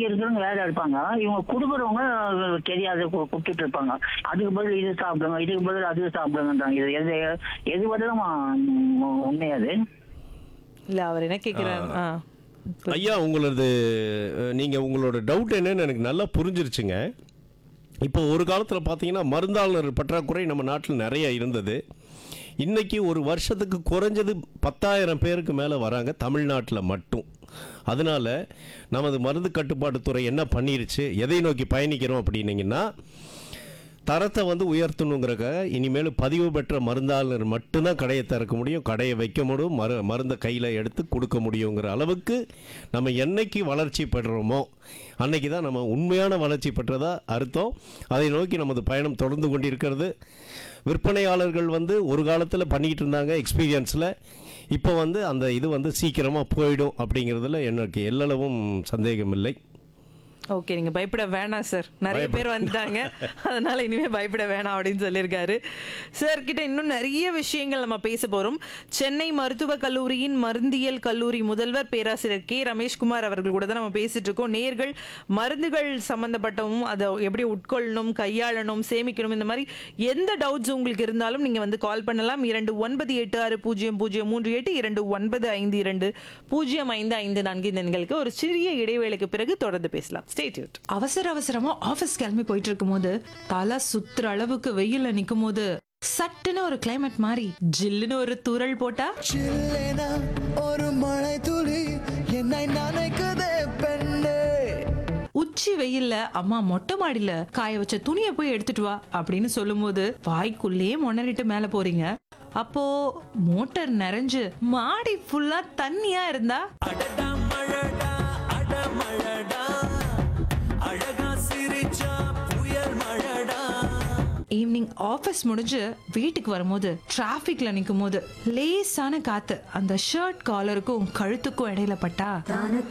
இங்க இருக்கிறவங்க வேலை எடுப்பாங்க இவங்க கொடுக்குறவங்க தெரியாது கு- கொடுத்துட்டு இருப்பாங்க அதுக்கு பதில் இது சாப்பிடுங்க இதுக்கு பதில் அது சாப்பிடுங்கன்றாங்க இது எது எது பதிலும் உண்மையாது இல்ல அவர் என்ன கேக்குறாரு ஆ ஐயா உங்களது அஹ், நீங்க உங்களோட டவுட் என்னன்னு எனக்கு நல்லா புரிஞ்சிருச்சுங்க இப்போ ஒரு காலத்தில் பார்த்தீங்கன்னா மருந்தாளர் பற்றாக்குறை நம்ம நாட்டில் நிறைய இருந்தது இன்னைக்கு ஒரு வருஷத்துக்கு குறைஞ்சது பத்தாயிரம் பேருக்கு மேலே வராங்க தமிழ்நாட்டில் மட்டும் அதனால நமது மருந்து கட்டுப்பாட்டுத்துறை என்ன பண்ணிருச்சு எதை நோக்கி பயணிக்கிறோம் அப்படின்னீங்கன்னா தரத்தை வந்து உயர்த்தணுங்கிறக்காக இனிமேல் பதிவு பெற்ற மருந்தாளர் மட்டும்தான் கடையை திறக்க முடியும் கடையை வைக்க முடியும் மரு மருந்தை கையில் எடுத்து கொடுக்க முடியுங்கிற அளவுக்கு நம்ம என்னைக்கு வளர்ச்சி பெறுறோமோ அன்னைக்கு தான் நம்ம உண்மையான வளர்ச்சி பெற்றதா அர்த்தம் அதை நோக்கி நமது பயணம் தொடர்ந்து கொண்டிருக்கிறது விற்பனையாளர்கள் வந்து ஒரு காலத்தில் பண்ணிக்கிட்டு இருந்தாங்க எக்ஸ்பீரியன்ஸில் இப்போ வந்து அந்த இது வந்து சீக்கிரமாக போயிடும் அப்படிங்கிறதுல எனக்கு எல்லளவும் சந்தேகம் இல்லை ஓகே நீங்க பயப்பட வேணாம் சார் நிறைய பேர் வந்துட்டாங்க அதனால இனிமே பயப்பட வேணாம் அப்படின்னு சொல்லியிருக்காரு சார் கிட்ட இன்னும் நிறைய விஷயங்கள் நம்ம பேச போறோம் சென்னை மருத்துவக் கல்லூரியின் மருந்தியல் கல்லூரி முதல்வர் பேராசிரியர் கே ரமேஷ்குமார் அவர்கள் கூட தான் நம்ம பேசிட்டு இருக்கோம் நேர்கள் மருந்துகள் சம்பந்தப்பட்டவும் அதை எப்படி உட்கொள்ளணும் கையாளணும் சேமிக்கணும் இந்த மாதிரி எந்த டவுட்ஸ் உங்களுக்கு இருந்தாலும் நீங்க வந்து கால் பண்ணலாம் இரண்டு ஒன்பது எட்டு ஆறு பூஜ்ஜியம் பூஜ்ஜியம் மூன்று எட்டு இரண்டு ஒன்பது ஐந்து இரண்டு பூஜ்ஜியம் ஐந்து ஐந்து நான்கு இந்த எண்களுக்கு ஒரு சிறிய இடைவேளைக்கு பிறகு தொடர்ந்து பேசலாம் ஸ்டேட்யூட் அவசர அவசரமா ஆபீஸ் கிளம்பி போயிட்டு இருக்கும்போது தலை சுத்துற அளவுக்கு வெயில்ல நிக்கும் போது சட்டுன்னு ஒரு கிளைமேட் மாறி ஜில்லுன்னு ஒரு தூறல் போட்டா சில்லேனா ஒரு மழை துளி என்னை நினைக்குதே பெண்ணே உச்சி வெயில்ல அம்மா மொட்டை மாடியில காய வச்ச துணியை போய் எடுத்துட்டு வா அப்படின்னு சொல்லும்போது வாய்க்குள்ளேயே முனறிட்டு மேல போறீங்க அப்போ மோட்டார் நிறைஞ்சு மாடி ஃபுல்லா தண்ணியா இருந்தா அடடா மழடா அட மழடா அழகா சிரிச்சா புயல் மழடா ஈவினிங் ஆஃபீஸ் முடிஞ்சு வீட்டுக்கு வரும்போது டிராஃபிக்ல நிற்கும் போது லேசான காத்து அந்த ஷர்ட் காலருக்கும் கழுத்துக்கும் இடையில பட்டா